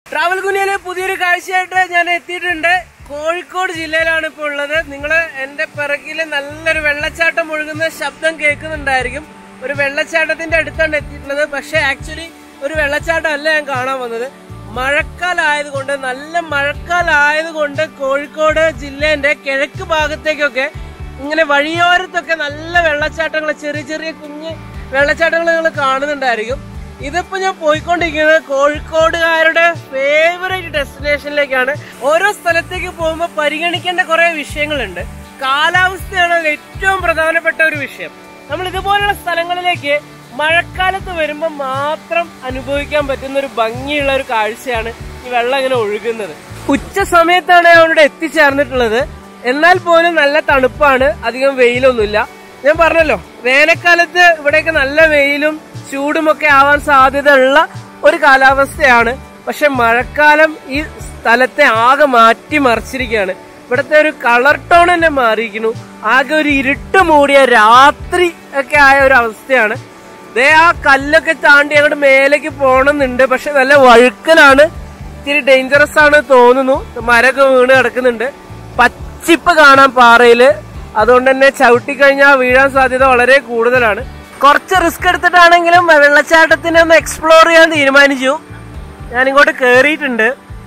travel കുനിയിലെ പുതിയൊരു കാഴ്ചയായിട്ട് ഞാൻ എത്തിയിട്ടുണ്ട് കോഴിക്കോട് ജില്ലയിലാണ് ഇപ്പോൾ ഉള്ളത് നിങ്ങൾ എന്റെ പിറകില് നല്ലൊരു വെള്ളച്ചാട്ടം ഒഴുകുന്ന ശബ്ദം കേൾക്കുന്നുണ്ടായിരിക്കും ഒരു വെള്ളച്ചാട്ടത്തിന്റെ അടുത്താണ് എത്തിയിട്ടുള്ളത് പക്ഷെ ആക്ച്വലി ഒരു വെള്ളച്ചാട്ടം അല്ല ഞാൻ കാണാൻ വന്നത് മഴക്കാലമായതുകൊണ്ട് നല്ല മഴക്കാലമായതുകൊണ്ട് കോഴിക്കോട് ജില്ലേന്റെ കിഴക്ക് ഭാഗത്തേക്കൊക്കെ ഇങ്ങനെ വഴിയോരത്തൊക്കെ നല്ല വെള്ളച്ചാട്ടങ്ങൾ ചെറിയ ചെറിയ കുഞ്ഞ് വെള്ളച്ചാട്ടങ്ങൾ നിങ്ങൾ കാണുന്നുണ്ടായിരിക്കും ഇതിപ്പോ ഞാൻ പോയിക്കൊണ്ടിരിക്കുന്നത് കോഴിക്കോടുകാരുടെ ഫേവറേറ്റ് ഡെസ്റ്റിനേഷനിലേക്കാണ് ഓരോ സ്ഥലത്തേക്ക് പോകുമ്പോൾ പരിഗണിക്കേണ്ട കുറെ വിഷയങ്ങളുണ്ട് കാലാവസ്ഥയാണ് അതിൽ ഏറ്റവും പ്രധാനപ്പെട്ട ഒരു വിഷയം നമ്മൾ ഇതുപോലുള്ള സ്ഥലങ്ങളിലേക്ക് മഴക്കാലത്ത് വരുമ്പോൾ മാത്രം അനുഭവിക്കാൻ പറ്റുന്ന ഒരു ഭംഗിയുള്ള ഒരു കാഴ്ചയാണ് ഈ വെള്ളം ഇങ്ങനെ ഒഴുകുന്നത് ഉച്ച സമയത്താണ് ഞാൻ അവിടെ എത്തിച്ചേർന്നിട്ടുള്ളത് എന്നാൽ പോലും നല്ല തണുപ്പാണ് അധികം വെയിലൊന്നുമില്ല ഞാൻ പറഞ്ഞല്ലോ വേനൽക്കാലത്ത് ഇവിടെയൊക്കെ നല്ല വെയിലും ചൂടുമൊക്കെ ആവാൻ സാധ്യതയുള്ള ഒരു കാലാവസ്ഥയാണ് പക്ഷെ മഴക്കാലം ഈ സ്ഥലത്തെ ആകെ മാറ്റി മറിച്ചിരിക്കുകയാണ് ഇവിടുത്തെ ഒരു കളർ ടോൺ തന്നെ മാറിയിരിക്കുന്നു ആകെ ഒരു ഇരുട്ട് മൂടിയ രാത്രി ഒക്കെ ആയ ഒരു അവസ്ഥയാണ് ദേ ആ കല്ലൊക്കെ താണ്ടി അങ്ങോട്ട് മേലേക്ക് പോണമെന്നുണ്ട് പക്ഷെ നല്ല വഴുക്കലാണ് ഇത്തിരി ഡേഞ്ചറസ് ആണ് തോന്നുന്നു മരമൊക്കെ വീണ് കിടക്കുന്നുണ്ട് പച്ചിപ്പ് കാണാൻ പാറയില് അതുകൊണ്ട് തന്നെ ചവിട്ടി കഴിഞ്ഞാൽ വീഴാൻ സാധ്യത വളരെ കൂടുതലാണ് കുറച്ച് റിസ്ക് എടുത്തിട്ടാണെങ്കിലും വെള്ളച്ചാട്ടത്തിനെ ഒന്ന് എക്സ്പ്ലോർ ചെയ്യാൻ തീരുമാനിച്ചു ഞാൻ ഇങ്ങോട്ട് കേറിയിട്ടുണ്ട്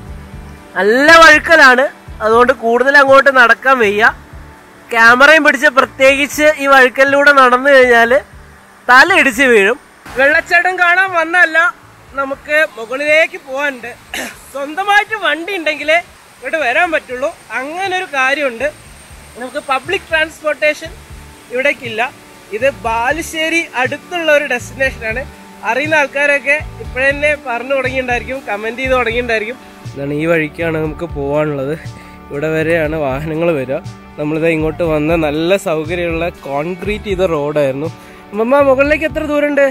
നല്ല വഴുക്കലാണ് അതുകൊണ്ട് കൂടുതൽ അങ്ങോട്ട് നടക്കാൻ വയ്യ ക്യാമറയും പിടിച്ച് പ്രത്യേകിച്ച് ഈ വഴുക്കലിലൂടെ നടന്നു കഴിഞ്ഞാല് തല ഇടിച്ച് വീഴും വെള്ളച്ചാട്ടം കാണാൻ വന്നല്ല നമുക്ക് മുകളിലേക്ക് പോകാനുണ്ട് സ്വന്തമായിട്ട് വണ്ടി ഉണ്ടെങ്കിലേ ഇങ്ങോട്ട് വരാൻ പറ്റുള്ളൂ അങ്ങനെ ഒരു കാര്യമുണ്ട് നമുക്ക് പബ്ലിക് ട്രാൻസ്പോർട്ടേഷൻ ഇവിടേക്കില്ല ഇത് ബാലുശ്ശേരി അടുത്തുള്ള ഒരു ഡെസ്റ്റിനേഷനാണ് അറിയുന്ന ആൾക്കാരൊക്കെ ഇപ്പോഴന്നെ പറഞ്ഞു തുടങ്ങിയിട്ടുണ്ടായിരിക്കും കമന്റ് ചെയ്ത് തുടങ്ങിയിട്ടുണ്ടായിരിക്കും ഇതാണ് ഈ വഴിക്കാണ് നമുക്ക് പോകാനുള്ളത് ഇവിടെ വരെയാണ് വാഹനങ്ങൾ വരിക നമ്മളിത് ഇങ്ങോട്ട് വന്ന നല്ല സൗകര്യമുള്ള കോൺക്രീറ്റ് ചെയ്ത റോഡായിരുന്നു അമ്മമ്മ മുകളിലേക്ക് എത്ര ദൂരമുണ്ട്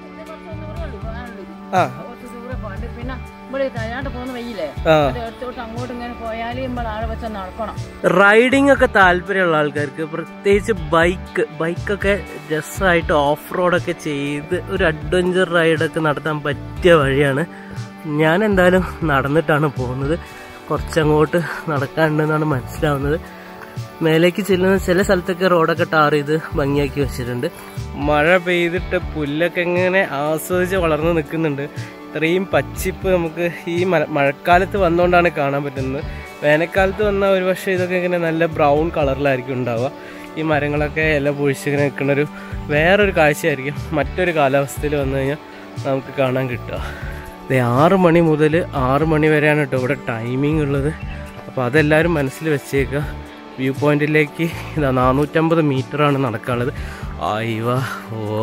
ആ കുറച്ച് ദൂരെ പോകണ്ട് പിന്നെ ഇവിടെ തയ്യാണ്ട് പോകുന്ന വയ്യില്ലേ ആ അത് എടുത്തോട്ട് അങ്ങോട്ട് ഇങ്ങനെ പോയാൽ നമ്മൾ ആളെ വെച്ച് നടക്കണം റൈഡിംഗ് ഒക്കെ താല്പര്യമുള്ള ആൾക്കാർക്ക് പ്രത്യേകിച്ച് ബൈക്ക് ബൈക്കൊക്കെ രസമായിട്ട് ഓഫ് റോഡൊക്കെ ചെയ്ത് ഒരു അഡ്വഞ്ചർ റൈഡൊക്കെ നടത്താൻ പറ്റിയ വഴിയാണ് ഞാൻ എന്തായാലും നടന്നിട്ടാണ് പോകുന്നത് കുറച്ചങ്ങോട്ട് നടക്കാനുണ്ടെന്നാണ് മനസ്സിലാവുന്നത് മേലേക്ക് ചെല്ലുന്ന ചില സ്ഥലത്തൊക്കെ റോഡൊക്കെ ടാർ ചെയ്ത് ഭംഗിയാക്കി വെച്ചിട്ടുണ്ട് മഴ പെയ്തിട്ട് പുല്ലൊക്കെ ഇങ്ങനെ ആസ്വദിച്ച് വളർന്നു നിൽക്കുന്നുണ്ട് ഇത്രയും പച്ചിപ്പ് നമുക്ക് ഈ മഴ- മഴക്കാലത്ത് വന്നുകൊണ്ടാണ് കാണാൻ പറ്റുന്നത് വേനൽക്കാലത്ത് വന്നാൽ ഒരുപക്ഷെ ഇതൊക്കെ ഇങ്ങനെ നല്ല ബ്രൗൺ കളറിലായിരിക്കും ഉണ്ടാവുക ഈ മരങ്ങളൊക്കെ ഇല പൊഴിച്ചിങ്ങനെ നിൽക്കുന്ന ഒരു വേറൊരു കാഴ്ചയായിരിക്കും മറ്റൊരു കാലാവസ്ഥയിൽ വന്നു കഴിഞ്ഞാൽ നമുക്ക് കാണാൻ കിട്ടുക ദേ ആറ് മണി മുതൽ ആറ് മണി വരെയാണ് കേട്ടോ ഇവിടെ ടൈമിംഗ് ഉള്ളത് അപ്പോൾ അതെല്ലാവരും മനസ്സിൽ വെച്ചേക്കുക വ്യൂ പോയിന്റിലേക്ക് ഇതാ നാനൂറ്റമ്പത് ആണ് നടക്കാനുള്ളത് അയ്യോ ഓ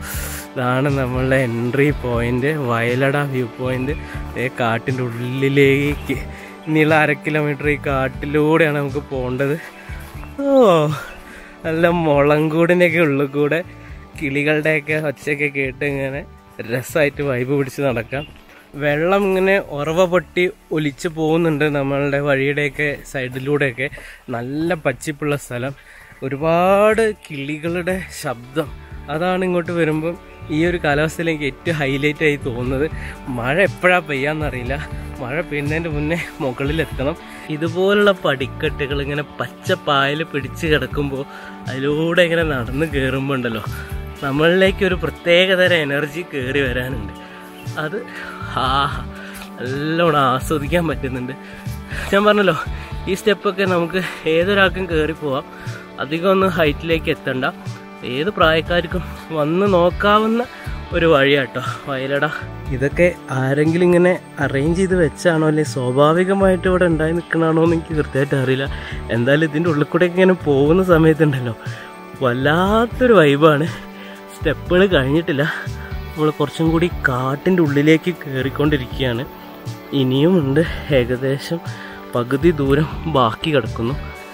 ഇതാണ് നമ്മളുടെ entry point Vayalada view point ഏ കാട്ടിൻ്റെ ഉള്ളിലേക്ക് ഇനിയുള്ള അര കിലോമീറ്റർ ഈ കാട്ടിലൂടെയാണ് നമുക്ക് പോകേണ്ടത് ഓ നല്ല മുളങ്കൂടിൻ്റെയൊക്കെ ഉള്ളിൽ കൂടെ കിളികളുടെയൊക്കെ ഒച്ചയൊക്കെ കേട്ട് ഇങ്ങനെ രസമായിട്ട് വൈബ് പിടിച്ച് നടക്കാം വെള്ളം ഇങ്ങനെ ഉറവ പൊട്ടി ഒലിച്ചു പോകുന്നുണ്ട് നമ്മളുടെ വഴിയുടെയൊക്കെ സൈഡിലൂടെയൊക്കെ നല്ല പച്ചിപ്പുള്ള സ്ഥലം ഒരുപാട് കിളികളുടെ ശബ്ദം അതാണ് ഇങ്ങോട്ട് വരുമ്പം ഈ ഒരു കാലാവസ്ഥയിലേക്ക് ഏറ്റവും ഹൈലൈറ്റ് ആയി തോന്നുന്നത് മഴ എപ്പോഴാ പെയ്യാന്നറിയില്ല മഴ പെയ്യുന്നതിൻ്റെ മുന്നേ മുകളിലെത്തണം ഇതുപോലുള്ള പടിക്കെട്ടുകൾ ഇങ്ങനെ പച്ച പായൽ പിടിച്ച് കിടക്കുമ്പോൾ അതിലൂടെ ഇങ്ങനെ നടന്ന് കയറുമ്പോൾ ഉണ്ടല്ലോ നമ്മളിലേക്ക് ഒരു പ്രത്യേകതരം എനർജി കയറി വരാനുണ്ട് അത് ആ നല്ലോണം ആസ്വദിക്കാൻ പറ്റുന്നുണ്ട് ഞാൻ പറഞ്ഞല്ലോ ഈ സ്റ്റെപ്പൊക്കെ നമുക്ക് ഏതൊരാൾക്കും കയറി പോവാം അധികം ഒന്നും ഹൈറ്റിലേക്ക് എത്തണ്ട ഏത് പ്രായക്കാർക്കും വന്ന് നോക്കാവുന്ന ഒരു വഴിയാട്ടോ വയലട ഇതൊക്കെ ആരെങ്കിലും ഇങ്ങനെ അറേഞ്ച് ചെയ്ത് വെച്ചാണോ അല്ലെങ്കിൽ സ്വാഭാവികമായിട്ട് ഇവിടെ ഉണ്ടായി നിൽക്കണാണോ എന്ന് എനിക്ക് കൃത്യമായിട്ട് അറിയില്ല എന്തായാലും ഇതിൻ്റെ ഉള്ളിൽ കൂടെ ഇങ്ങനെ പോകുന്ന സമയത്തുണ്ടല്ലോ വല്ലാത്തൊരു വൈബാണ് സ്റ്റെപ്പുകൾ കഴിഞ്ഞിട്ടില്ല നമ്മൾ കുറച്ചും കൂടി കാട്ടിൻ്റെ ഉള്ളിലേക്ക് കയറിക്കൊണ്ടിരിക്കുകയാണ് ഇനിയുമുണ്ട് ഏകദേശം പകുതി ദൂരം ബാക്കി കിടക്കുന്നു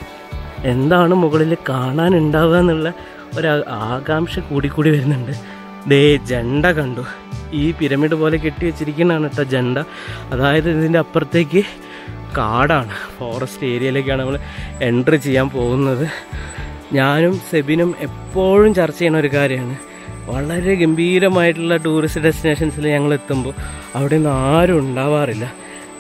എന്താണ് മുകളിൽ കാണാനുണ്ടാവുക എന്നുള്ള ഒരു ആകാംക്ഷ കൂടിക്കൂടി വരുന്നുണ്ട് ദേ ജണ്ട കണ്ടു ഈ പിരമിഡ് പോലെ കെട്ടി വെച്ചിരിക്കുന്നതാണ് കേട്ടോ ജണ്ട അതായത് ഇതിൻ്റെ അപ്പുറത്തേക്ക് കാടാണ് ഫോറസ്റ്റ് ഏരിയയിലേക്കാണ് നമ്മൾ എൻട്രി ചെയ്യാൻ പോകുന്നത് ഞാനും സെബിനും എപ്പോഴും ചർച്ച ചെയ്യുന്ന ഒരു കാര്യമാണ് വളരെ ഗംഭീരമായിട്ടുള്ള ടൂറിസ്റ്റ് ഡെസ്റ്റിനേഷൻസിൽ ഞങ്ങൾ എത്തുമ്പോൾ അവിടെ ഒന്നും ആരും ഉണ്ടാവാറില്ല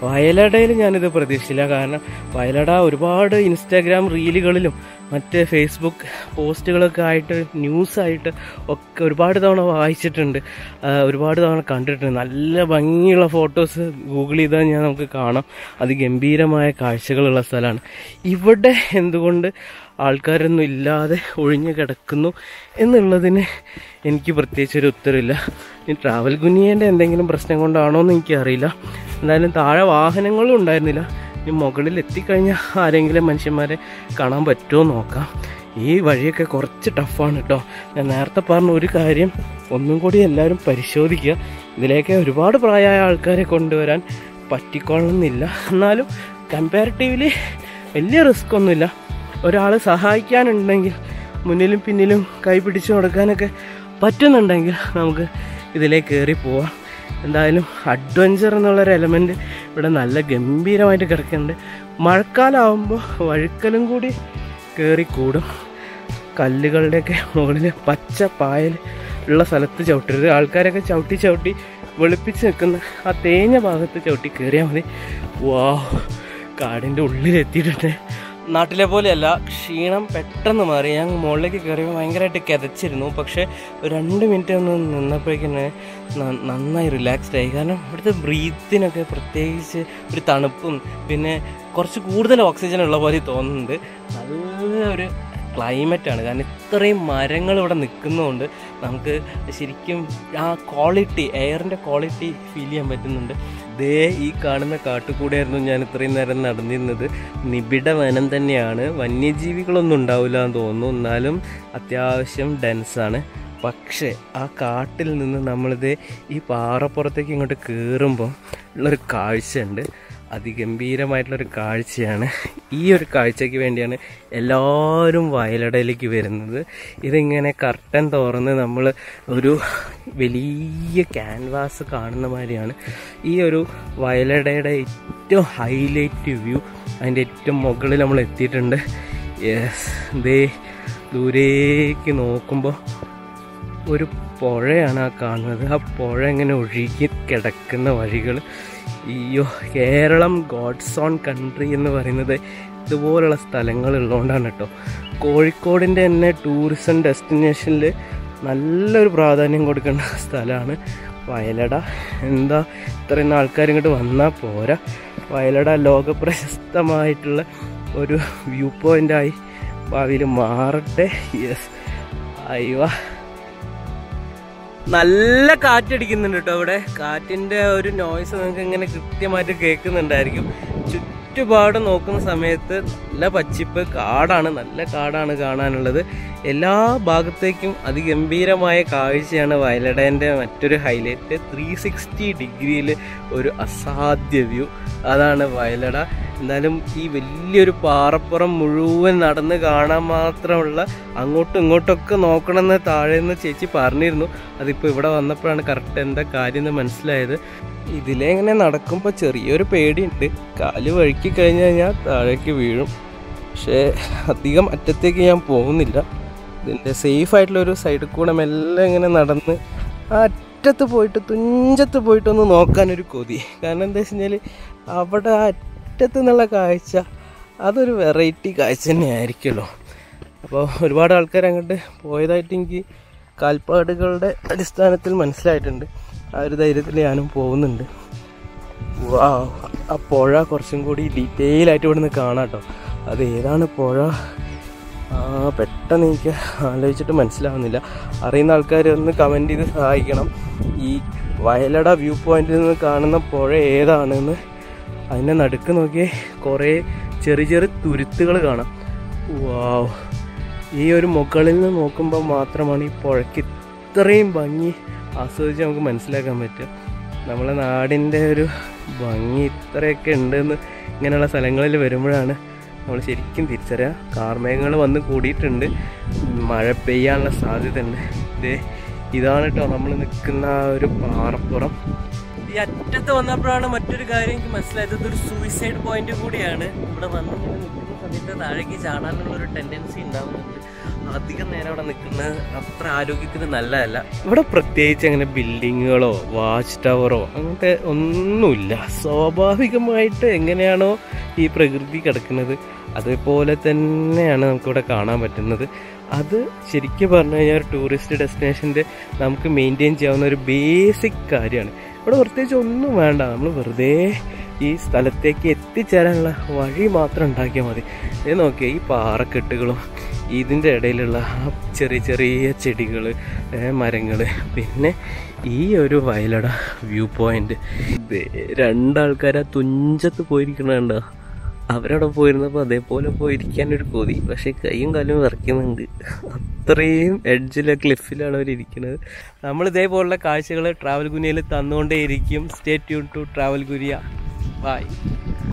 വയലടയിൽ ഞാനിത് പ്രതീക്ഷിച്ചില്ല കാരണം വയലട ഒരുപാട് ഇൻസ്റ്റാഗ്രാം റീലുകളിലും മറ്റ് ഫേസ്ബുക്ക് പോസ്റ്റുകളൊക്കെ ആയിട്ട് ന്യൂസായിട്ട് ഒക്കെ ഒരുപാട് തവണ വായിച്ചിട്ടുണ്ട് ആ, ഒരുപാട് തവണ കണ്ടിട്ടുണ്ട് നല്ല ഭംഗിയുള്ള ഫോട്ടോസ് ഗൂഗിൾ ചെയ്താൽ ഞാൻ നമുക്ക് കാണാം അതിഗംഭീരമായ കാഴ്ചകളുള്ള സ്ഥലമാണ് ഇവിടെ എന്തുകൊണ്ട് ആൾക്കാരൊന്നും ഇല്ലാതെ ഒഴിഞ്ഞു കിടക്കുന്നു എന്നുള്ളതിന് എനിക്ക് പ്രത്യേകിച്ച് ഒരു ഉത്തരവില്ല ഇനി ട്രാവൽ ഗുനിയേൻ്റെ എന്തെങ്കിലും പ്രശ്നം കൊണ്ടാണോ എന്ന് എനിക്കറിയില്ല എന്തായാലും താഴെ വാഹനങ്ങളും ഉണ്ടായിരുന്നില്ല ഇനി മുകളിൽ എത്തിക്കഴിഞ്ഞാൽ ആരെങ്കിലും മനുഷ്യന്മാരെ കാണാൻ പറ്റുമോ നോക്കാം ഈ വഴിയൊക്കെ കുറച്ച് ടഫാണ് കേട്ടോ ഞാൻ നേരത്തെ പറഞ്ഞ ഒരു കാര്യം ഒന്നും കൂടി എല്ലാവരും പരിശോധിക്കുക ഇതിലേക്ക് ഒരുപാട് പ്രായമായ ആൾക്കാരെ കൊണ്ടുവരാൻ പറ്റിക്കൊള്ളുന്നില്ല എന്നാലും കമ്പാരിറ്റീവ്ലി വലിയ റിസ്ക് ഒന്നുമില്ല ഒരാൾ സഹായിക്കാനുണ്ടെങ്കിൽ മുന്നിലും പിന്നിലും കൈ പിടിച്ചു കൊടുക്കാനൊക്കെ പറ്റുന്നുണ്ടെങ്കിൽ നമുക്ക് ഇതിലേക്ക് കയറി പോവാം എന്തായാലും അഡ്വഞ്ചർ എന്നുള്ളൊരു എലമെൻറ്റ് ഇവിടെ നല്ല ഗംഭീരമായിട്ട് കിടക്കുന്നുണ്ട് മഴക്കാലമാകുമ്പോൾ വഴുക്കലും കൂടി കയറി കൂടും കല്ലുകളുടെയൊക്കെ മുകളിൽ പച്ച പായൽ ഉള്ള സ്ഥലത്ത് ചവിട്ടരുത് ആൾക്കാരൊക്കെ ചവിട്ടി ചവിട്ടി വെളുപ്പിച്ച് നിൽക്കുന്ന ആ തേഞ്ഞ ഭാഗത്ത് ചവിട്ടി കയറിയാൽ മതി വാ കാടിൻ്റെ ഉള്ളിലെത്തിയിട്ടുണ്ട് നാട്ടിലെ പോലെയല്ല ക്ഷീണം പെട്ടെന്ന് മാറി ഞാൻ മുകളിലേക്ക് കയറിയപ്പോൾ ഭയങ്കരമായിട്ട് കിതച്ചിരുന്നു പക്ഷേ ഒരു രണ്ട് മിനിറ്റ് ഒന്ന് നിന്നപ്പോഴേക്കും നന്നായി റിലാക്സ്ഡ് ആയി കാരണം ഇവിടുത്തെ ബ്രീത്തിനൊക്കെ പ്രത്യേകിച്ച് ഒരു തണുപ്പും പിന്നെ കുറച്ച് കൂടുതൽ ഓക്സിജൻ ഉള്ള പോലെ തോന്നുന്നുണ്ട് നല്ല ഒരു ക്ലൈമറ്റാണ് കാരണം ഇത്രയും മരങ്ങൾ ഇവിടെ നിൽക്കുന്നതുകൊണ്ട് നമുക്ക് ശരിക്കും ആ ക്വാളിറ്റി എയറിൻ്റെ ക്വാളിറ്റി ഫീൽ ചെയ്യാൻ പറ്റുന്നുണ്ട് ദേ ഈ കാണുന്ന കാട്ടുകൂടെയായിരുന്നു ഞാൻ ഇത്രയും നേരം നടന്നിരുന്നത് നിബിഡ വനം തന്നെയാണ് വന്യജീവികളൊന്നും ഉണ്ടാവില്ല എന്ന് തോന്നുന്നു എന്നാലും അത്യാവശ്യം ഡെൻസാണ് പക്ഷേ ആ കാട്ടിൽ നിന്ന് നമ്മളിത് ഈ പാറപ്പുറത്തേക്ക് ഇങ്ങോട്ട് കയറുമ്പോൾ ഉള്ളൊരു കാഴ്ചയുണ്ട് അതിഗംഭീരമായിട്ടുള്ളൊരു കാഴ്ചയാണ് ഈ ഒരു കാഴ്ചയ്ക്ക് വേണ്ടിയാണ് എല്ലാവരും വയലടയിലേക്ക് വരുന്നത് ഇതിങ്ങനെ കർട്ടൻ തുറന്ന് നമ്മൾ ഒരു വലിയ ക്യാൻവാസ് കാണുന്ന മാതിരിയാണ് ഈ ഒരു വയലടയുടെ ഏറ്റവും ഹൈലൈറ്റ് വ്യൂ അതിൻ്റെ ഏറ്റവും മുകളിൽ നമ്മൾ എത്തിയിട്ടുണ്ട് യെസ് ദേ ദൂരേക്ക് നോക്കുമ്പോൾ ഒരു പുഴയാണ് ആ കാണുന്നത് ആ പുഴ ഇങ്ങനെ ഒഴുകി കിടക്കുന്ന വഴികൾ അയ്യോ കേരളം ഗോഡ്സ് ഓൺ കൺട്രി എന്ന് പറയുന്നത് ഇതുപോലുള്ള സ്ഥലങ്ങളുള്ളതുകൊണ്ടാണ് കേട്ടോ കോഴിക്കോടിൻ്റെ തന്നെ ടൂറിസം ഡെസ്റ്റിനേഷനിൽ നല്ലൊരു പ്രാധാന്യം കൊടുക്കേണ്ട സ്ഥലമാണ് വയലട എന്താ ഇത്രയും ആൾക്കാർ ഇങ്ങോട്ട് വന്നാൽ പോരാ വയലട ലോകപ്രശസ്തമായിട്ടുള്ള ഒരു വ്യൂ പോയിൻ്റായി ഭാവിയിൽ മാറട്ടെ യെസ് അയ്യോ നല്ല കാറ്റടിക്കുന്നുണ്ട് കേട്ടോ ഇവിടെ കാറ്റിന്റെ ഒരു നോയ്സ് നിങ്ങൾക്ക് ഇങ്ങനെ കൃത്യമായിട്ട് കേൾക്കുന്നുണ്ടായിരിക്കും ചുറ്റുപാട് നോക്കുന്ന സമയത്ത് നല്ല പച്ചിപ്പ് കാടാണ് നല്ല കാടാണ് കാണാനുള്ളത് എല്ലാ ഭാഗത്തേക്കും അതിഗംഭീരമായ കാഴ്ചയാണ് വയലടേൻ്റെ മറ്റൊരു ഹൈലൈറ്റ് ത്രീ സിക്സ്റ്റി ഡിഗ്രിയിൽ ഒരു അസാധ്യ വ്യൂ അതാണ് വയലട എന്തായാലും ഈ വലിയൊരു പാറപ്പുറം മുഴുവൻ നടന്ന് കാണാൻ മാത്രമുള്ള അങ്ങോട്ടും ഇങ്ങോട്ടൊക്കെ നോക്കണമെന്ന് താഴെ നിന്ന് ചേച്ചി പറഞ്ഞിരുന്നു അതിപ്പോൾ ഇവിടെ വന്നപ്പോഴാണ് കറക്റ്റ് എന്താ കാര്യം എന്ന് മനസ്സിലായത് ഇതിലെ ഇങ്ങനെ നടക്കുമ്പോൾ ചെറിയൊരു പേടിയുണ്ട് കാല് വഴുക്കി കഴിഞ്ഞ് കഴിഞ്ഞാൽ താഴേക്ക് വീഴും പക്ഷേ അധികം അറ്റത്തേക്ക് ഞാൻ പോകുന്നില്ല ഇതിൻ്റെ സേഫ് ആയിട്ടുള്ള ഒരു സൈഡിൽ കൂടെ മെല്ലെ ഇങ്ങനെ നടന്ന് ആ അറ്റത്ത് പോയിട്ട് തുഞ്ചത്ത് പോയിട്ടൊന്ന് നോക്കാനൊരു കൊതി കാരണം എന്താ വെച്ച് കഴിഞ്ഞാൽ അവിടെ ആ അറ്റത്ത് നിന്നുള്ള കാഴ്ച അതൊരു വെറൈറ്റി കാഴ്ച തന്നെ ആയിരിക്കുമല്ലോ അപ്പോൾ ഒരുപാട് ആൾക്കാർ അങ്ങോട്ട് പോയതായിട്ട് എനിക്ക് കാൽപ്പാടുകളുടെ അടിസ്ഥാനത്തിൽ മനസ്സിലായിട്ടുണ്ട് ആ ഒരു ധൈര്യത്തിൽ ഞാനും പോകുന്നുണ്ട് വാ ആ പുഴ കുറച്ചും കൂടി ഡീറ്റെയിൽ ആയിട്ട് ഇവിടുന്ന് കാണാം കേട്ടോ അത് ഏതാണ് പുഴ ആ പെട്ടെന്ന് എനിക്ക് ആലോചിച്ചിട്ട് മനസ്സിലാവുന്നില്ല അറിയുന്ന ആൾക്കാർ ഒന്ന് കമൻറ്റ് ചെയ്ത് സഹായിക്കണം ഈ വയലട വ്യൂ പോയിന്റിൽ നിന്ന് കാണുന്ന പുഴ ഏതാണെന്ന് അതിൻ്റെ നടുക്ക് നോക്കിയേ കുറേ ചെറിയ ചെറിയ തുരുത്തുകൾ കാണാം വാവ് ഈ ഒരു മുകളിൽ നിന്ന് നോക്കുമ്പോൾ മാത്രമാണ് ഈ പുഴയ്ക്ക് ഇത്രയും ഭംഗി ആസ്വദിച്ച് നമുക്ക് മനസ്സിലാക്കാൻ പറ്റുക നമ്മളെ നാടിൻ്റെ ഒരു ഭംഗി ഇത്രയൊക്കെ ഉണ്ടെന്ന് ഇങ്ങനെയുള്ള സ്ഥലങ്ങളിൽ വരുമ്പോഴാണ് നമ്മൾ ശരിക്കും തിരിച്ചറിയുക കാർമേഘങ്ങൾ വന്ന് കൂടിയിട്ടുണ്ട് മഴ പെയ്യാനുള്ള സാധ്യത ഉണ്ട് ഇതേ ഇതാണ് കേട്ടോ നമ്മൾ നിൽക്കുന്ന ആ ഒരു പാറപ്പുറം ഈ അറ്റത്ത് വന്നപ്പോഴാണ് മറ്റൊരു കാര്യം എനിക്ക് മനസ്സിലായത് ഇതൊരു സൂയിസൈഡ് പോയിന്റ് കൂടിയാണ് ഇവിടെ വന്ന് ഇങ്ങനെ നിൽക്കുന്ന സമയത്ത് താഴേക്ക് ചാടാനുള്ള ഒരു ടെൻഡൻസി ഉണ്ടാവുന്നുണ്ട് അധികം നേരം അവിടെ നിൽക്കുന്നത് അത്ര ആരോഗ്യത്തിന് നല്ലതല്ല ഇവിടെ പ്രത്യേകിച്ച് അങ്ങനെ ബിൽഡിങ്ങുകളോ വാച്ച് ടവറോ അങ്ങനത്തെ ഒന്നുമില്ല സ്വാഭാവികമായിട്ട് എങ്ങനെയാണോ ഈ പ്രകൃതി കിടക്കുന്നത് അതേപോലെ തന്നെയാണ് നമുക്കിവിടെ കാണാൻ പറ്റുന്നത് അത് ശരിക്കും പറഞ്ഞു കഴിഞ്ഞാൽ ഒരു ടൂറിസ്റ്റ് ഡെസ്റ്റിനേഷൻ്റെ നമുക്ക് മെയിൻറ്റെയിൻ ചെയ്യാവുന്ന ഒരു ബേസിക് കാര്യമാണ് ഇവിടെ പ്രത്യേകിച്ച് ഒന്നും വേണ്ട നമ്മൾ വെറുതെ ഈ സ്ഥലത്തേക്ക് എത്തിച്ചേരാനുള്ള വഴി മാത്രം ഉണ്ടാക്കിയാൽ മതി ഇത് നോക്കിയാൽ ഈ പാറക്കെട്ടുകളും ഇതിൻ്റെ ഇടയിലുള്ള ആ ചെറിയ ചെറിയ ചെടികൾ മരങ്ങൾ പിന്നെ ഈ ഒരു വയലട വ്യൂ പോയിന്റ് രണ്ടാൾക്കാർ ആ തുഞ്ചത്ത് പോയിരിക്കണുണ്ടോ അവരവിടെ പോയിരുന്നപ്പോൾ അതേപോലെ പോയിരിക്കാൻ ഒരു കൊതി പക്ഷെ കൈയും കാലും വിറയ്ക്കുന്നുണ്ട് അത്രയും എഡ്ജിലെ ക്ലിഫിലാണ് അവർ ഇരിക്കുന്നത് നമ്മൾ ഇതേപോലുള്ള കാഴ്ചകൾ ട്രാവൽ ഗുനിയയിൽ തന്നുകൊണ്ടേയിരിക്കും stay tune to travel Guriya by